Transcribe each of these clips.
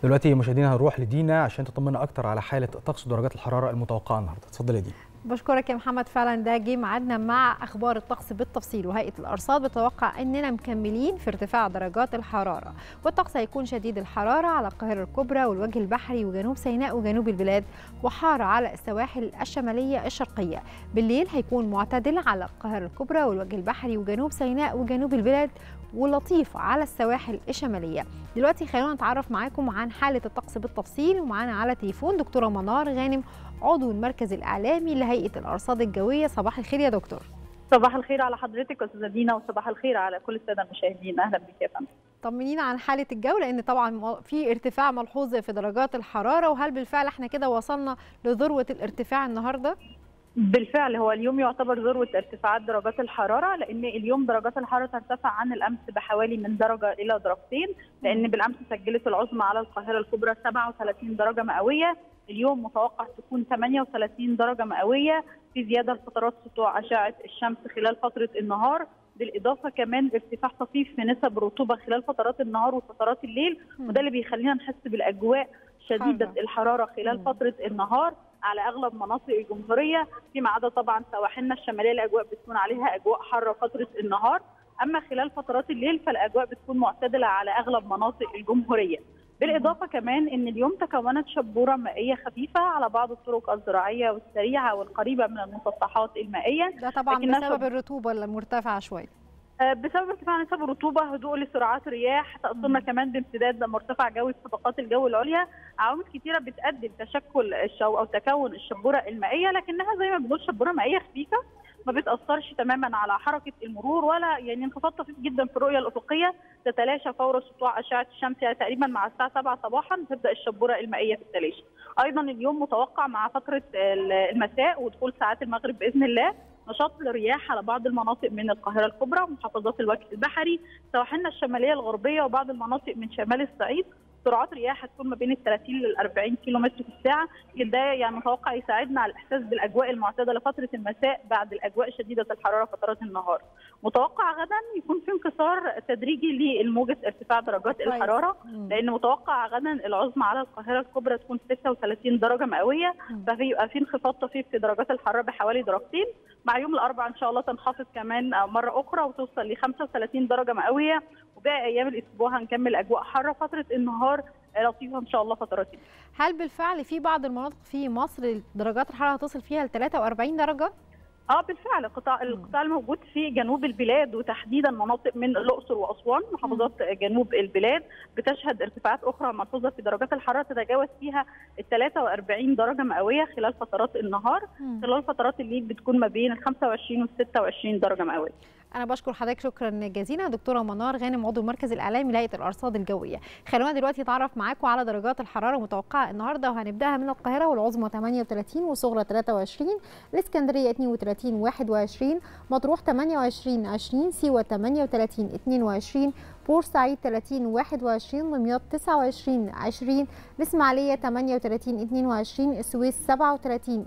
دلوقتي مشاهدينا هنروح لدينا عشان تطمنا اكتر على حاله طقس ودرجات الحراره المتوقعه النهارده اتفضل يا دينا بشكرك يا محمد فعلا ده جه ميعادنا مع اخبار الطقس بالتفصيل وهيئه الارصاد بتتوقع اننا مكملين في ارتفاع درجات الحراره والطقس هيكون شديد الحراره على القاهره الكبرى والوجه البحري وجنوب سيناء وجنوب البلاد وحار على السواحل الشماليه الشرقيه بالليل هيكون معتدل على القاهره الكبرى والوجه البحري وجنوب سيناء وجنوب البلاد ولطيف على السواحل الشماليه دلوقتي خلونا نتعرف معاكم عن حاله الطقس بالتفصيل ومعانا على تليفون دكتوره منار غانم عضو المركز الاعلامي لهيئه الارصاد الجويه صباح الخير يا دكتور صباح الخير على حضرتك يا استاذه دينا وصباح الخير على كل الساده المشاهدين اهلا بك يا فندم طمنينا عن حاله الجو لان طبعا في ارتفاع ملحوظ في درجات الحراره وهل بالفعل احنا كده وصلنا لذروه الارتفاع النهارده بالفعل هو اليوم يعتبر ذروه ارتفاعات درجات الحراره لان اليوم درجات الحراره ترتفع عن الامس بحوالي من درجه الى درجتين لان بالامس سجلت العظمى على القاهره الكبرى 37 درجه مئويه اليوم متوقع تكون 38 درجه مئويه في زياده لفترات سطوع اشعه الشمس خلال فتره النهار بالاضافه كمان ارتفاع طفيف في نسب الرطوبه خلال فترات النهار وفترات الليل وده اللي بيخلينا نحس بالاجواء شديده حرة. الحراره خلال فتره النهار على اغلب مناطق الجمهوريه فيما عدا طبعا سواحلنا الشماليه الاجواء بتكون عليها اجواء حاره فتره النهار اما خلال فترات الليل فالاجواء بتكون معتدله على اغلب مناطق الجمهوريه بالاضافه كمان ان اليوم تكونت شبوره مائيه خفيفه على بعض الطرق الزراعيه والسريعه والقريبه من المسطحات المائيه ده طبعا بسبب الرطوبه المرتفعه شويه بسبب ارتفاع نسب الرطوبه هدوء لسرعات الرياح تاثرنا كمان بامتداد مرتفع جوي في طبقات الجو العليا عوامل كثيره بتؤدي لتشكل الشو او تكون الشبوره المائيه لكنها زي ما بنقول شبوره مائيه خفيفه ما بتاثرش تماما على حركه المرور ولا يعني انخفاض طفيف جدا في الرؤيه الافقيه تتلاشى فور سطوع اشعه الشمس يعني تقريبا مع الساعه 7 صباحا تبدا الشبوره المائيه في التلاشي. ايضا اليوم متوقع مع فتره المساء ودخول ساعات المغرب باذن الله نشاط الرياح على بعض المناطق من القاهره الكبرى ومحافظات الوجه البحري سواحلنا الشماليه الغربيه وبعض المناطق من شمال الصعيد سرعات رياح هتكون ما بين ال 30 لل 40 كيلو متر في الساعه ده يعني متوقع يساعدنا على الاحساس بالاجواء المعتدله فتره المساء بعد الاجواء شديده الحراره فترات النهار متوقع غدا يكون في انكسار تدريجي لموجه ارتفاع درجات الحراره لان متوقع غدا العظمى على القاهره الكبرى تكون 36 درجه مئويه فهيبقى في انخفاض طفيف في درجات الحراره بحوالي درجتين مع يوم الاربعاء ان شاء الله تنخفض كمان مره اخرى وتوصل ل 35 درجه مئويه وباقي ايام الاسبوع هنكمل اجواء حاره فتره النهار لطيفه ان شاء الله فترات هل بالفعل في بعض المناطق في مصر درجات الحراره هتصل فيها ل 43 درجه؟ اه بالفعل القطاع القطاع الموجود في جنوب البلاد وتحديدا مناطق من الاقصر واسوان محافظات جنوب البلاد بتشهد ارتفاعات اخرى ملحوظه في درجات الحراره تتجاوز فيها ال 43 درجه مئويه خلال فترات النهار خلال فترات الليل بتكون ما بين ال 25 وال 26 درجه مئويه انا بشكر حضرتك شكرا جزيلا دكتوره منار غانم عضو المركز الاعلامي لهيئه الارصاد الجويه خلونا دلوقتي نتعرف معاكم على درجات الحراره المتوقعه النهارده وهنبداها من القاهره والعظمى 38 وصغرى 23 الاسكندريه 32 21 مطروح 28 20 سيوه 38 22 بورسعيد 30 21 دمياط 29 20 الاسماعيليه 38 22 السويس 37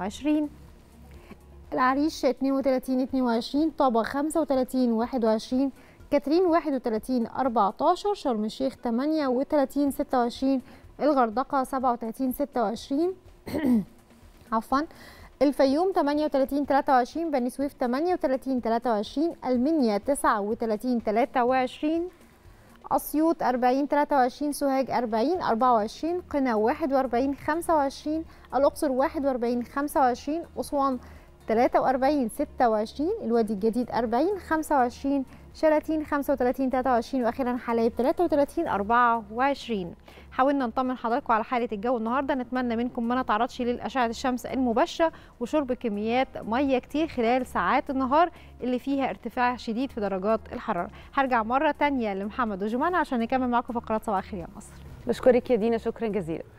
22 العريش 32 22 طابة 35 21 كاترين 31 14 شرم الشيخ 38 26 الغردقة 37 26 عفوا الفيوم 38 23 بني سويف 38 23 المنيا 39 23 أسيوط 40 23 سوهاج 40 24 قنا 41 25 الأقصر 41 25 أسوان 43 26 الوادي الجديد 40 25 شلاتين 35 23 واخيرا حلايب 33 24 حاولنا نطمن حضراتكم على حاله الجو النهارده نتمنى منكم ما نتعرضش لاشعه الشمس المباشره وشرب كميات ميه كتير خلال ساعات النهار اللي فيها ارتفاع شديد في درجات الحراره هرجع مره ثانيه لمحمد وجمان عشان نكمل معاكم فقرات صباح الخير يا مصر بشكرك يا دينا شكرا جزيلا